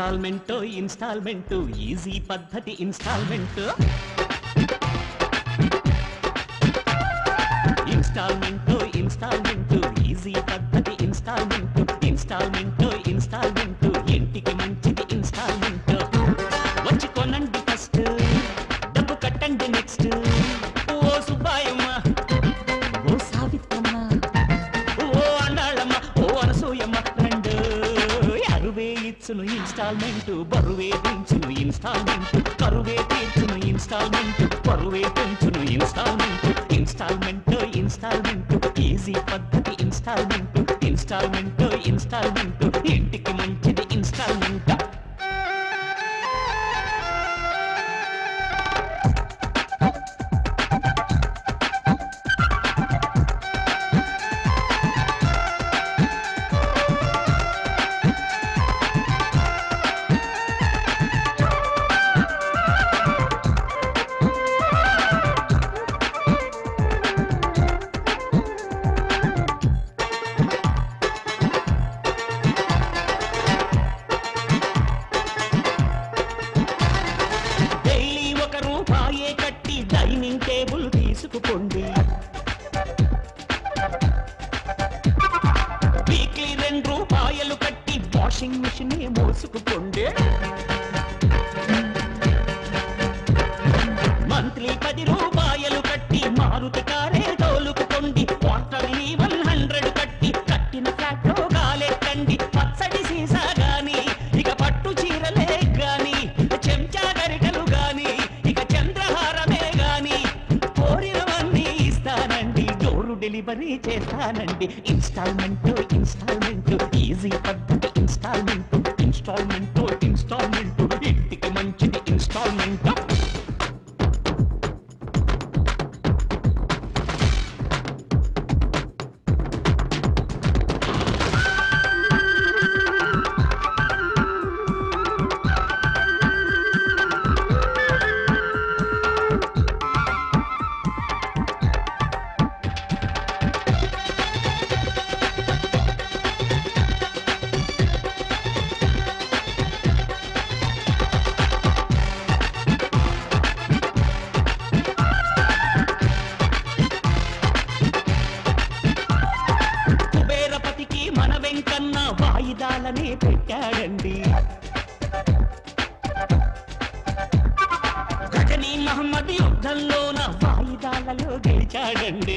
instalment instalment easy పద్ధతి instalment instalment instalment easy పద్ధతి instalment instalment instalment ఇంటికి మంచిది ఇన్స్టాల్మెంట్ వచ్చి కొనండి ఫస్ట్ డబ్బు కట్టండి నెక్స్ట్ ఓ సుబ్బాయమ్మ ఓ సావిత్రమ్మ ఓ అండాళమ్మ ఓ అనసూయమ్మ రెండు అరువే ఇచ్చును ఇన్స్టాల్మెంట్ బరువే పెంచును ఇన్స్టాల్మెంట్ కరువే తీర్చును ఇన్స్టాల్మెంట్ పరువే పెంచును ఇన్స్టాల్మెంట్ ఇన్స్టాల్మెంట్ ఇన్స్టాల్మెంట్ ఈజీ పద్ధతి ఇన్స్టాల్మెంట్ ఇన్స్టాల్మెంట్ ఇన్స్టాల్మెంట్ ఇంటికి మంచిది ఇన్స్టాల్మెంట్ డైలీ ఒక రూపాయే కట్టి డైనింగ్ టేబుల్ తీసుకుపోండి వీక్లీ రెండు రూపాయలు కట్టి వాషింగ్ మిషన్ మోసుకుపోండి మంత్లీ పది రూపాయలు కట్టి మారుతి కారే తోలుకుపోండి క్వార్టర్లీ వన్ హండ్రెడ్ కట్టి కట్టిన ఫ్లాట్ లో గాలెట్టండి పచ్చడి సీసా గాని ఇక పట్టు చీరలే గాని చెంచా గరిటలు గాని ఇక చంద్రహారమే గాని కోరినవన్నీ ఇస్తానండి డోరు డెలివరీ చేస్తానండి ఇన్స్టాల్మెంట్ ఇన్స్టాల్మెంట్ ఈజీ పద్ధతి ఇన్స్టాల్మెంట్ ఇన్స్టాల్మెంట్ ఇన్స్టాల్మెంట్ ఇంటికి మంచిది ఇన్స్టాల్మెంట్ కుబేరపతికి మన వెంకన్న వాయిదాలనే పెట్టాడండి గజనీ మహమ్మద్ యుద్ధంలోన వాయిదాలలో గెలిచాడండి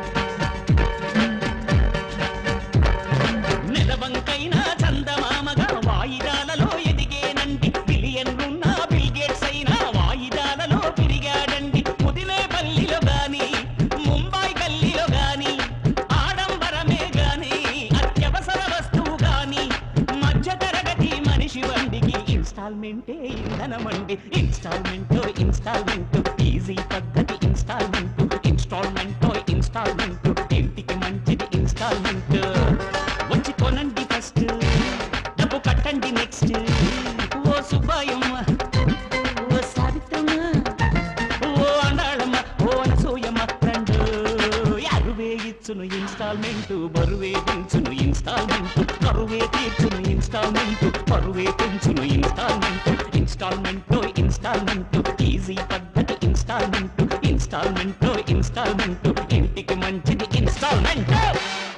నెలవంకైనా చందమామగా వాయిదాలలో ఎదిగేనండి బిలియన్లున్న బిల్ గేట్స్ అయినా వాయిదాలలో పెరిగాడండి ముదిలే పల్లిలో గాని ముంబై గల్లీలో గాని ఆడంబరమే గాని అత్యవసర వస్తువు గాని మధ్య తరగతి మనిషి బండికి ఇన్స్టాల్మెంటే ఇంధనమండి ఇన్స్టాల్మెంట్ ఇన్స్టాల్మెంట్ ఈజీ పద్ధతి ఇన్స్టాల్మెంట్ ఇన్స్టాల్మెంట్ ఇన్స్టాల్మెంట్ ఇంటికి మంచిది ఇన్స్టాల్మెంట్ వచ్చి కొనండి ఫస్ట్ డబ్బు కట్టండి నెక్స్ట్ ఓ సుబ్బాయమ్మ ఓ సావిత్రమ్మ ఓ అండాళమ్మ ఓ అనసూయమ్మ రెండు అరువే ఇచ్చును ఇన్స్టాల్మెంట్ బరువే పెంచును ఇన్స్టాల్మెంట్ కరువే తీర్చును ఇన్స్టాల్మెంట్ పరువే పెంచును ఇన్స్టాల్మెంట్ ఇన్స్టాల్మెంట్ ఇన్స్టాల్మెంట్ ఈజీ పద్ధతి ఇన్స్టాల్మెంట్ ఇన్స్టాల్మెంట్ ఇన్స్టాల్మెంట్ ఇంటికి మంచిది ఇన్స్టాల్మెంట్